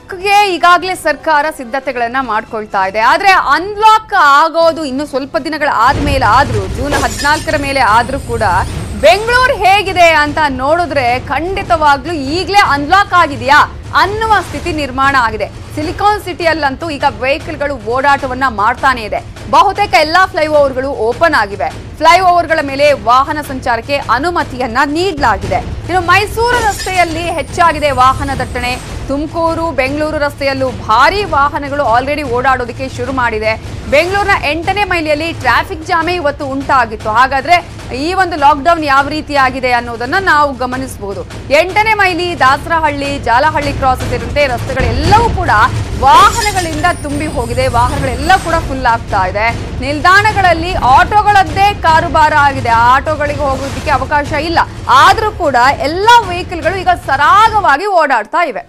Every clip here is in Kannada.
ಅನ್ಲಾಕ್ಗೆ ಈಗಾಗಲೇ ಸರ್ಕಾರ ಸಿದ್ಧತೆಗಳನ್ನ ಮಾಡ್ಕೊಳ್ತಾ ಇದೆ ಆದ್ರೆ ಅನ್ಲಾಕ್ ಆಗೋದು ಇನ್ನು ಸ್ವಲ್ಪ ದಿನಗಳ ಆದ್ಮೇಲೆ ಆದ್ರೂ ಜೂನ್ ಹದಿನಾಲ್ಕರ ಮೇಲೆ ಆದ್ರೂ ಕೂಡ ಬೆಂಗಳೂರು ಹೇಗಿದೆ ಅಂತ ನೋಡಿದ್ರೆ ಖಂಡಿತವಾಗ್ಲೂ ಈಗಲೇ ಅನ್ಲಾಕ್ ಆಗಿದೆಯಾ ಅನ್ನುವ ಸ್ಥಿತಿ ನಿರ್ಮಾಣ ಆಗಿದೆ ಸಿಲಿಕಾನ್ ಸಿಟಿಯಲ್ಲಂತೂ ಈಗ ವೆಹಿಕಲ್ಗಳು ಓಡಾಟವನ್ನ ಮಾಡ್ತಾನೆ ಇದೆ ಬಹುತೇಕ ಎಲ್ಲಾ ಫ್ಲೈಓವರ್ಗಳು ಓಪನ್ ಆಗಿವೆ ಫ್ಲೈಓವರ್ಗಳ ಮೇಲೆ ವಾಹನ ಸಂಚಾರಕ್ಕೆ ಅನುಮತಿಯನ್ನ ನೀಡಲಾಗಿದೆ ಇನ್ನು ಮೈಸೂರು ರಸ್ತೆಯಲ್ಲಿ ಹೆಚ್ಚಾಗಿದೆ ವಾಹನ ದಟ್ಟಣೆ ತುಮಕೂರು ಬೆಂಗಳೂರು ರಸ್ತೆಯಲ್ಲೂ ಭಾರಿ ವಾಹನಗಳು ಆಲ್ರೆಡಿ ಓಡಾಡೋದಕ್ಕೆ ಶುರು ಮಾಡಿದೆ ಬೆಂಗಳೂರಿನ ಎಂಟನೇ ಮೈಲಿಯಲ್ಲಿ ಟ್ರಾಫಿಕ್ ಜಾಮೇ ಇವತ್ತು ಉಂಟಾಗಿತ್ತು ಹಾಗಾದ್ರೆ ಈ ಒಂದು ಲಾಕ್ಡೌನ್ ಯಾವ ರೀತಿ ಆಗಿದೆ ಅನ್ನೋದನ್ನ ನಾವು ಗಮನಿಸಬಹುದು ಎಂಟನೇ ಮೈಲಿ ದಾಸರಹಳ್ಳಿ ಜಾಲಹಳ್ಳಿ ಕ್ರಾಸ್ ಸೇರಿದಂತೆ ರಸ್ತೆಗಳೆಲ್ಲವೂ ಕೂಡ ವಾಹನಗಳಿಂದ ತುಂಬಿ ಹೋಗಿದೆ ವಾಹನಗಳೆಲ್ಲ ಕೂಡ ಫುಲ್ ಆಗ್ತಾ ಇದೆ ನಿಲ್ದಾಣಗಳಲ್ಲಿ ಆಟೋಗಳದ್ದೇ ಕಾರುಬಾರ ಆಗಿದೆ ಆ ಆಟೋಗಳಿಗೆ ಹೋಗೋದಕ್ಕೆ ಅವಕಾಶ ಇಲ್ಲ ಆದ್ರೂ ಕೂಡ ಎಲ್ಲ ವೆಹಿಕಲ್ಗಳು ಈಗ ಸರಾಗವಾಗಿ ಓಡಾಡ್ತಾ ಇವೆ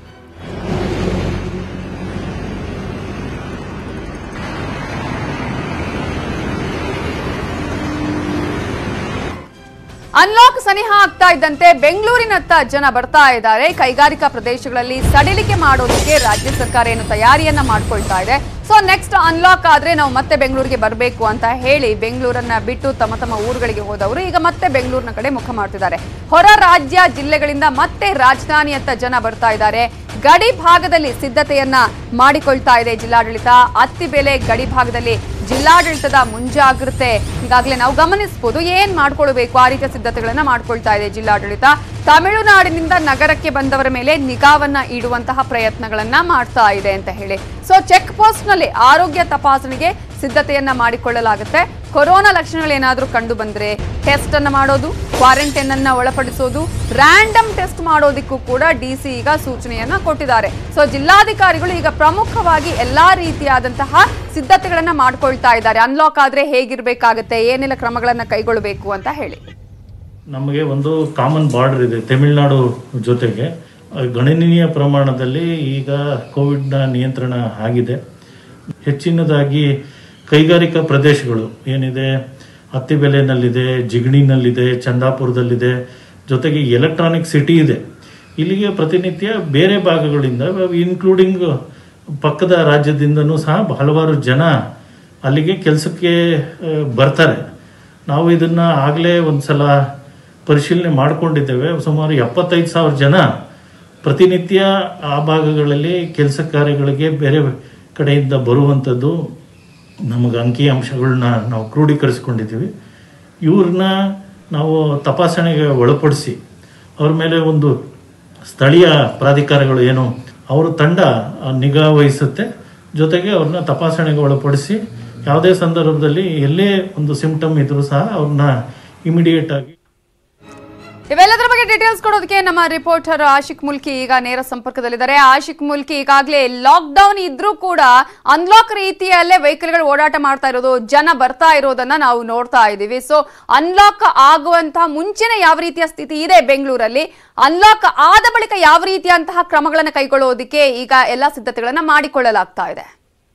ಅನ್ಲಾಕ್ ಸನಿಹ ಆಗ್ತಾ ಇದ್ದಂತೆ ಬೆಂಗಳೂರಿನತ್ತ ಜನ ಬರ್ತಾ ಇದ್ದಾರೆ ಕೈಗಾರಿಕಾ ಪ್ರದೇಶಗಳಲ್ಲಿ ಸಡಿಲಿಕೆ ಮಾಡೋದಕ್ಕೆ ರಾಜ್ಯ ಸರ್ಕಾರ ಏನು ತಯಾರಿಯನ್ನ ಮಾಡ್ಕೊಳ್ತಾ ಇದೆ ಸೊ ನೆಕ್ಸ್ಟ್ ಅನ್ಲಾಕ್ ಆದ್ರೆ ನಾವು ಮತ್ತೆ ಬೆಂಗಳೂರಿಗೆ ಬರಬೇಕು ಅಂತ ಹೇಳಿ ಬೆಂಗಳೂರನ್ನ ಬಿಟ್ಟು ತಮ್ಮ ತಮ್ಮ ಊರುಗಳಿಗೆ ಹೋದವರು ಈಗ ಮತ್ತೆ ಬೆಂಗಳೂರಿನ ಕಡೆ ಮುಖ ಮಾಡ್ತಿದ್ದಾರೆ ಹೊರ ರಾಜ್ಯ ಜಿಲ್ಲೆಗಳಿಂದ ಮತ್ತೆ ರಾಜಧಾನಿಯತ್ತ ಜನ ಬರ್ತಾ ಇದ್ದಾರೆ ಗಡಿ ಭಾಗದಲ್ಲಿ ಸಿದ್ಧತೆಯನ್ನ ಮಾಡಿಕೊಳ್ತಾ ಇದೆ ಜಿಲ್ಲಾಡಳಿತ ಅತ್ತಿಬೆಲೆ ಗಡಿ ಭಾಗದಲ್ಲಿ ಜಿಲ್ಲಾಡಳಿತದ ಮುಂಜಾಗ್ರತೆ ಈಗಾಗಲೇ ನಾವು ಗಮನಿಸಬಹುದು ಏನ್ ಮಾಡ್ಕೊಳ್ಬೇಕು ಆ ರೀತಿಯ ಸಿದ್ಧತೆಗಳನ್ನ ಮಾಡ್ಕೊಳ್ತಾ ಇದೆ ಜಿಲ್ಲಾಡಳಿತ ತಮಿಳುನಾಡಿನಿಂದ ನಗರಕ್ಕೆ ಬಂದವರ ಮೇಲೆ ನಿಗಾವನ್ನ ಇಡುವಂತಹ ಪ್ರಯತ್ನಗಳನ್ನ ಮಾಡ್ತಾ ಇದೆ ಅಂತ ಹೇಳಿ ಸೊ ಚೆಕ್ ಪೋಸ್ಟ್ ನಲ್ಲಿ ಆರೋಗ್ಯ ತಪಾಸಣೆಗೆ ಸಿದ್ಧತೆಯನ್ನ ಮಾಡಿಕೊಳ್ಳಲಾಗುತ್ತೆ ಕೊರೋನಾ ಲಕ್ಷಣಗಳೇನಾದ್ರೂ ಕಂಡು ಬಂದ್ರೆ ಟೆಸ್ಟ್ ಅನ್ನ ಮಾಡೋದು ಕ್ವಾರಂಟೈನ್ ಅನ್ನ ಒಳಪಡಿಸೋದು ರ್ಯಾಂಡಮ್ ಟೆಸ್ಟ್ ಮಾಡೋದಕ್ಕೂ ಕೂಡ ಡಿಸಿ ಈಗ ಸೂಚನೆಯನ್ನ ಕೊಟ್ಟಿದ್ದಾರೆ ಸೊ ಜಿಲ್ಲಾಧಿಕಾರಿಗಳು ಈಗ ಪ್ರಮುಖವಾಗಿ ಎಲ್ಲಾ ರೀತಿಯಾದಂತಹ ಸಿದ್ಧತೆಗಳನ್ನ ಮಾಡ್ಕೊಳ್ತಾ ಇದ್ದಾರೆ ಅನ್ಲಾಕ್ ಆದ್ರೆ ಹೇಗಿರ್ಬೇಕಾಗತ್ತೆ ಏನೆಲ್ಲ ಕ್ರಮಗಳನ್ನ ಕೈಗೊಳ್ಳಬೇಕು ಅಂತ ಹೇಳಿ ನಮಗೆ ಒಂದು ಕಾಮನ್ ಬಾರ್ಡರ್ ಇದೆ ತಮಿಳುನಾಡು ಜೊತೆಗೆ ಗಣನೀಯ ಪ್ರಮಾಣದಲ್ಲಿ ಈಗ ಕೋವಿಡ್ನ ನಿಯಂತ್ರಣ ಆಗಿದೆ ಹೆಚ್ಚಿನದಾಗಿ ಕೈಗಾರಿಕಾ ಪ್ರದೇಶಗಳು ಏನಿದೆ ಅತ್ತಿಬೆಲೆನಲ್ಲಿದೆ ಜಿಗಣಿನಲ್ಲಿದೆ ಚಂದಾಪುರದಲ್ಲಿದೆ ಜೊತೆಗೆ ಎಲೆಕ್ಟ್ರಾನಿಕ್ ಸಿಟಿ ಇದೆ ಇಲ್ಲಿಗೆ ಪ್ರತಿನಿತ್ಯ ಬೇರೆ ಭಾಗಗಳಿಂದ ಇನ್ಕ್ಲೂಡಿಂಗ್ ಪಕ್ಕದ ರಾಜ್ಯದಿಂದನೂ ಸಹ ಹಲವಾರು ಜನ ಅಲ್ಲಿಗೆ ಕೆಲಸಕ್ಕೆ ಆ, ಬರ್ತಾರೆ ನಾವು ಇದನ್ನ ಆಗಲೇ ಒಂದ್ಸಲ ಪರಿಶೀಲನೆ ಮಾಡಿಕೊಂಡಿದ್ದೇವೆ ಸುಮಾರು ಎಪ್ಪತ್ತೈದು ಸಾವಿರ ಜನ ಪ್ರತಿನಿತ್ಯ ಆ ಭಾಗಗಳಲ್ಲಿ ಕೆಲಸ ಕಾರ್ಯಗಳಿಗೆ ಬೇರೆ ಕಡೆಯಿಂದ ಬರುವಂಥದ್ದು ನಮಗೆ ಅಂಕಿ ಅಂಶಗಳನ್ನ ನಾವು ಕ್ರೋಢೀಕರಿಸ್ಕೊಂಡಿದ್ದೀವಿ ಇವ್ರನ್ನ ನಾವು ತಪಾಸಣೆಗೆ ಒಳಪಡಿಸಿ ಅವ್ರ ಮೇಲೆ ಒಂದು ಸ್ಥಳೀಯ ಪ್ರಾಧಿಕಾರಗಳು ಏನು ಅವ್ರ ತಂಡ ಆ, ನಿಗಾ ವಹಿಸುತ್ತೆ ಜೊತೆಗೆ ಅವ್ರನ್ನ ತಪಾಸಣೆಗೆ ಒಳಪಡಿಸಿ ಯಾವುದೇ ಸಂದರ್ಭದಲ್ಲಿ ಎಲ್ಲೇ ಒಂದು ಸಿಂಪ್ಟಮ್ ಇದ್ರೂ ಸಹ ಅವ್ರನ್ನ ಇಮಿಡಿಯೇಟ್ ಆಗಿ ಇವೆಲ್ಲದರ ಬಗ್ಗೆ ಡೀಟೇಲ್ಸ್ ಕೊಡೋದಕ್ಕೆ ನಮ್ಮ ರಿಪೋರ್ಟರ್ ಆಶಿಕ್ ಮುಲ್ಕಿ ಈಗ ನೇರ ಸಂಪರ್ಕದಲ್ಲಿದ್ದಾರೆ ಆಶಿಕ್ ಮುಲ್ಕಿ ಈಗಾಗಲೇ ಲಾಕ್ ಡೌನ್ ಇದ್ರೂ ಕೂಡ ಅನ್ಲಾಕ್ ರೀತಿಯಲ್ಲೇ ವೆಹಿಕಲ್ಗಳು ಓಡಾಟ ಮಾಡ್ತಾ ಇರೋದು ಜನ ಬರ್ತಾ ಇರೋದನ್ನ ನಾವು ನೋಡ್ತಾ ಇದ್ದೀವಿ ಸೊ ಅನ್ಲಾಕ್ ಆಗುವಂತಹ ಮುಂಚೆನೆ ಯಾವ ರೀತಿಯ ಸ್ಥಿತಿ ಇದೆ ಬೆಂಗಳೂರಲ್ಲಿ ಅನ್ಲಾಕ್ ಆದ ಬಳಿಕ ಯಾವ ರೀತಿಯಂತಹ ಕ್ರಮಗಳನ್ನು ಕೈಗೊಳ್ಳೋದಕ್ಕೆ ಈಗ ಎಲ್ಲಾ ಸಿದ್ಧತೆಗಳನ್ನ ಮಾಡಿಕೊಳ್ಳಲಾಗ್ತಾ ಇದೆ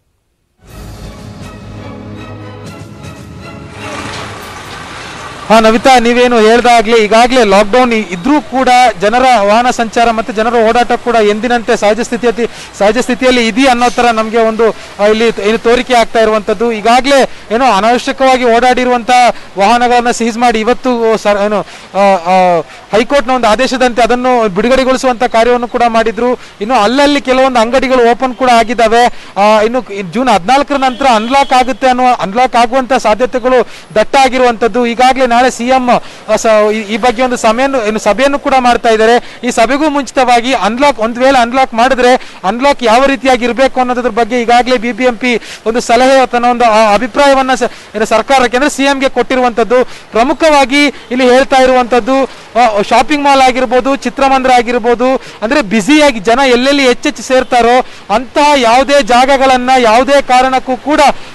ಹಾ ನವಿತಾ ನೀವೇನು ಹೇಳ್ದಾಗ್ಲೇ ಈಗಾಗಲೇ ಲಾಕ್ಡೌನ್ ಇದ್ರೂ ಕೂಡ ಜನರ ವಾಹನ ಸಂಚಾರ ಮತ್ತೆ ಜನರ ಓಡಾಟ ಕೂಡ ಎಂದಿನಂತೆ ಸಹಜ ಸ್ಥಿತಿಯಲ್ಲಿ ಸಹಜ ಸ್ಥಿತಿಯಲ್ಲಿ ಇದೆಯಾ ಅನ್ನೋ ತರ ನಮಗೆ ಒಂದು ಆ, ಇಲ್ಲಿ ಏನು ತೋರಿಕೆ ಆಗ್ತಾ ಇರುವಂತದ್ದು ಈಗಾಗಲೇ ಏನೋ ಅನಾವಶ್ಯಕವಾಗಿ ಓಡಾಡಿರುವಂತಹ ವಾಹನಗಳನ್ನ ಸೀಸ್ ಮಾಡಿ ಇವತ್ತು ಸರ್ ಏನು ಆ, ಆ, ಹೈಕೋರ್ಟ್ನ ಒಂದು ಆದೇಶದಂತೆ ಅದನ್ನು ಬಿಡುಗಡೆಗೊಳಿಸುವಂತ ಕಾರ್ಯವನ್ನು ಕೂಡ ಮಾಡಿದ್ರು ಇನ್ನು ಅಲ್ಲಲ್ಲಿ ಕೆಲವೊಂದು ಅಂಗಡಿಗಳು ಓಪನ್ ಕೂಡ ಆಗಿದ್ದಾವೆ ಆ, ಇನ್ನು ಇ- ಜೂನ್ ಹದಿನಾಲ್ಕರ ನಂತರ ಅನ್ಲಾಕ್ ಆಗುತ್ತೆ ಅನ್ನುವ ಅನ್ಲಾಕ್ ಆಗುವಂತ ಸಾಧ್ಯತೆಗಳು ದಟ್ಟ ಆಗಿರುವಂತದ್ದು ಈಗಾಗಲೇ ನಾಳೆ ಸಿಎಂ ಈ ಬಗ್ಗೆ ಒಂದು ಸಭೆಯನ್ನು ಏನು ಸಭೆಯನ್ನು ಕೂಡ ಮಾಡ್ತಾ ಇದ್ದಾರೆ ಈ ಸಭೆಗೂ ಮುಂಚಿತವಾಗಿ ಅನ್ಲಾಕ್ ಒಂದ್ ವೇಳೆ ಅನ್ಲಾಕ್ ಮಾಡಿದ್ರೆ ಅನ್ಲಾಕ್ ಯಾವ ರೀತಿಯಾಗಿ ಇರಬೇಕು ಅನ್ನೋದ್ರ ಬಗ್ಗೆ ಈಗಾಗಲೇ ಬಿಬಿಎಂಪಿ ಒಂದು ಸಲಹೆ ತನ್ನ ಒಂದು ಆ ಅಭಿಪ್ರಾಯವನ್ನ ಸ- ಏನು ಸರ್ಕಾರಕ್ಕೆ ಅಂದ್ರೆ ಸಿಎಂಗೆ ಕೊಟ್ಟಿರುವಂತದ್ದು ಪ್ರಮುಖವಾಗಿ ಇಲ್ಲಿ ಹೇಳ್ತಾ ಇರುವಂತದ್ದು ಶಾಪಿಂಗ್ ಮಾಲ್ ಆಗಿರ್ಬೋದು ಚಿತ್ರಮಂದಿರ ಆಗಿರ್ಬೋದು ಅಂದ್ರೆ ಬ್ಯುಸಿಯಾಗಿ ಜನ ಎಲ್ಲೆಲ್ಲಿ ಹೆಚ್ಚೆಚ್ಚು ಸೇರ್ತಾರೋ ಅಂತಹ ಯಾವುದೇ ಜಾಗಗಳನ್ನ ಯಾವುದೇ ಕಾರಣಕ್ಕೂ ಕೂಡ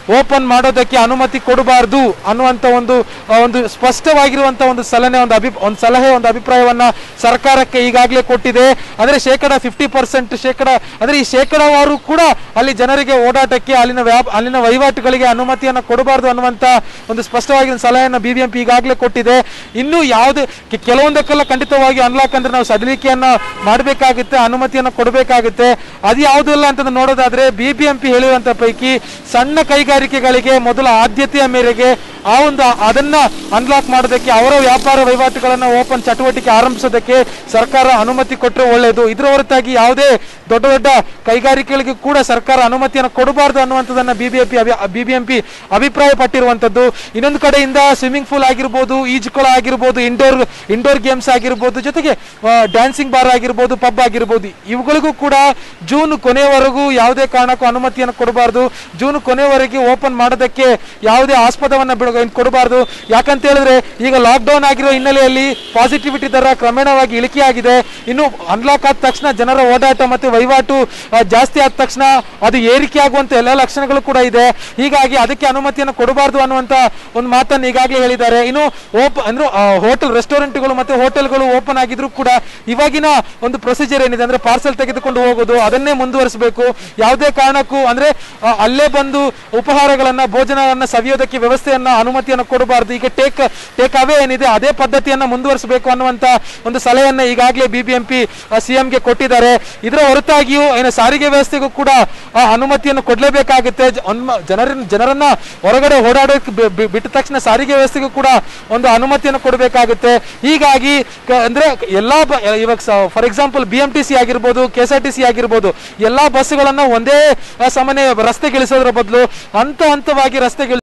ಓಪನ್ ಮಾಡೋದಕ್ಕೆ ಅನುಮತಿ ಕೊಡಬಾರ್ದು ಅನ್ನುವಂತ ಒಂದು ಆ, ಒಂದು ಸ್ಪಷ್ಟವಾಗಿರುವಂತ ಒಂದು ಸಲಹೆ ಒಂದು ಅಭಿ ಒಂದು ಸಲಹೆ ಒಂದು ಅಭಿಪ್ರಾಯವನ್ನ ಸರ್ಕಾರಕ್ಕೆ ಈಗಾಗಲೇ ಕೊಟ್ಟಿದೆ ಅಂದ್ರೆ ಶೇಕಡ ಫಿಫ್ಟಿ ಪರ್ಸೆಂಟ್ ಶೇಕಡ ಅಂದ್ರೆ ಈ ಶೇಕಡವಾರು ಕೂಡ ಅಲ್ಲಿ ಜನರಿಗೆ ಓಡಾಟಕ್ಕೆ ಅಲ್ಲಿನ ವ್ಯಾಪ ಅಲ್ಲಿನ ವಹಿವಾಟುಗಳಿಗೆ ಅನುಮತಿಯನ್ನು ಕೊಡಬಾರ್ದು ಅನ್ನುವಂತ ಒಂದು ಸ್ಪಷ್ಟವಾಗಿರೋ ಸಲಹೆಯನ್ನು ಬಿಬಿಎಂಪಿ ಈಗಾಗಲೇ ಕೊಟ್ಟಿದೆ ಇನ್ನು ಯಾವುದೇ ಕೆ- ಕೆಲವೊಂದಕ್ಕೆಲ್ಲ ಖಂಡಿತವಾಗಿ ಅನ್ಲಾಕ್ ಅಂದ್ರೆ ನಾವು ಸಡಿಲಿಕೆಯನ್ನ ಮಾಡಬೇಕಾಗುತ್ತೆ ಅನುಮತಿಯನ್ನು ಕೊಡಬೇಕಾಗುತ್ತೆ ಅದು ಯಾವುದಿಲ್ಲ ಅಂತ ನೋಡೋದಾದ್ರೆ ಬಿಬಿಎಂಪಿ ಹೇಳಿರುವಂತ ಪೈಕಿ ಸಣ್ಣ ಕೈಗಾರಿಕೆಗಳಿಗೆ ಮೊದಲ ಆದ್ಯತೆಯ ಮೇರೆಗೆ ಆ ಒಂದು ಅದನ್ನ ಅನ್ಲಾಕ್ ಮಾಡೋದಕ್ಕೆ ಅವರ ವ್ಯಾಪಾರ ವಹಿವಾಟುಗಳನ್ನ ಓಪನ್ ಚಟುವಟಿಕೆ ಆರಂಭಿಸೋದಕ್ಕೆ ಸರ್ಕಾರ ಅನುಮತಿ ಕೊಟ್ಟರೆ ಒಳ್ಳೆಯದು ಇದರ ಹೊರತಾಗಿ ಯಾವುದೇ ದೊಡ್ಡ ದೊಡ್ಡ ಕೈಗಾರಿಕೆಗಳಿಗೆ ಕೂಡ ಸರ್ಕಾರ ಅನುಮತಿಯನ್ನು ಕೊಡಬಾರ್ದು ಅನ್ನುವಂಥದ್ದನ್ನ ಬಿಬಿಎಂಪಿ ಬಿಬಿಎಂಪಿ ಅಭಿಪ್ರಾಯ ಪಟ್ಟಿರುವಂತದ್ದು ಇನ್ನೊಂದು ಕಡೆಯಿಂದ ಸ್ವಿಮ್ಮಿಂಗ್ ಪೂಲ್ ಆಗಿರ್ಬೋದು ಈಜುಕೊಳ ಆಗಿರ್ಬೋದು ಇಂಡೋರ್ ಇಂಡೋರ್ ಗೇಮ್ಸ್ ಆಗಿರ್ಬೋದು ಜೊತೆಗೆ ಡ್ಯಾನ್ಸಿಂಗ್ ಬಾರ್ ಆಗಿರ್ಬೋದು ಪಬ್ ಆಗಿರ್ಬೋದು ಇವುಗಳಿಗೂ ಕೂಡ ಜೂನ್ ಕೊನೆಯವರೆಗೂ ಯಾವುದೇ ಕಾರಣಕ್ಕೂ ಅನುಮತಿಯನ್ನು ಕೊಡಬಾರ್ದು ಜೂನ್ ಕೊನೆಯವರೆಗೆ ಓಪನ್ ಮಾಡೋದಕ್ಕೆ ಯಾವುದೇ ಆಸ್ಪದವನ್ನ ಬಿಡ ಕೊಡಬಾರ್ದು ಯಾಕಂತ ಹೇಳಿದ್ರೆ ಈಗ ಲಾಕ್ಡೌನ್ ಆಗಿರೋ ಹಿನ್ನೆಲೆಯಲ್ಲಿ ಪಾಸಿಟಿವಿಟಿ ದರ ಕ್ರಮೇಣವಾಗಿ ಇಳಿಕೆಯಾಗಿದೆ ಇನ್ನು ಅನ್ಲಾಕ್ ಆದ ತಕ್ಷಣ ಜನರ ಓಡಾಟ ಮತ್ತು ವಹಿವಾಟು ಆ, ಜಾಸ್ತಿ ಆದ ತಕ್ಷಣ ಅದು ಏರಿಕೆ ಆಗುವಂತ ಎಲ್ಲ ಲಕ್ಷಣಗಳು ಕೂಡ ಇದೆ ಹೀಗಾಗಿ ಅದಕ್ಕೆ ಅನುಮತಿಯನ್ನು ಕೊಡಬಾರ್ದು ಅನ್ನುವಂತ ಒಂದು ಮಾತನ್ನು ಈಗಾಗಲೇ ಹೇಳಿದ್ದಾರೆ ಇನ್ನು ಓಪ್ ಅಂದ್ರೆ ಹೋಟೆಲ್ ರೆಸ್ಟೋರೆಂಟ್ಗಳು ಮತ್ತೆ ಹೋಟೆಲ್ಗಳು ಓಪನ್ ಆಗಿದ್ರು ಕೂಡ ಇವಾಗಿನ ಒಂದು ಪ್ರೊಸೀಜರ್ ಏನಿದೆ ಅಂದ್ರೆ ಪಾರ್ಸೆಲ್ ತೆಗೆದುಕೊಂಡು ಹೋಗೋದು ಅದನ್ನೇ ಮುಂದುವರಿಸಬೇಕು ಯಾವುದೇ ಕಾರಣಕ್ಕೂ ಅಂದ್ರೆ ಆ, ಅಲ್ಲೇ ಬಂದು ಉಪಹಾರಗಳನ್ನ ಭೋಜನವನ್ನ ಸವಿಯೋದಕ್ಕೆ ವ್ಯವಸ್ಥೆಯನ್ನ ಅನುಮತಿಯನ್ನು ಕೊಡಬಾರ್ದು ಈಗ ಟೇಕ್ ಟೇಕ್ ಅವೇ ಏನಿದೆ ಅದೇ ಪದ್ಧತಿಯನ್ನ ಮುಂದುವರಿಸಬೇಕು ಅನ್ನುವಂತ ಒಂದು ಸಲಹೆಯನ್ನ ಈಗಾಗಲೇ ಬಿಬಿಎಂಪಿ ಸಿಎಂಗೆ ಕೊಟ್ಟಿದ್ದಾರೆ ಇದರ ಹೊರತಾಗಿಯೂ ಏನು ಸಾರಿಗೆ ವ್ಯವಸ್ಥೆಗೂ ಕೂಡ ಆ, ಅನುಮತಿಯನ್ನು ಕೊಡಲೇಬೇಕಾಗುತ್ತೆ ಜ- ಒನ್ಮ- ಜನರನ್ನ ಜನರನ್ನ ಹೊರಗಡೆ ಓಡಾಡೋಕೆ ಬಿ- ಬಿ- ಬಿಟ್ಟ ತಕ್ಷಣ ಸಾರಿಗೆ ವ್ಯವಸ್ಥೆಗೂ ಕೂಡ ಒಂದು ಅನುಮತಿಯನ್ನು ಕೊಡಬೇಕಾಗುತ್ತೆ ಹೀಗಾಗಿ ಕ- ಅಂದ್ರೆ ಎಲ್ಲಾ ಬ- ಇವಾಗ for example B M T C ಆಗಿರ್ಬೋದು K S R T C ಆಗಿರ್ಬೋದು ಎಲ್ಲಾ ಬಸ್ಸುಗಳನ್ನ ಒಂದೇ ಆ, ಸಮನೆ ರಸ್ತೆಗಿಳಿಸೋದ್ರ ಬದಲು ಹಂತ ಹಂತವಾಗಿ ರಸ್ತೆಗಿಳಿಸಿ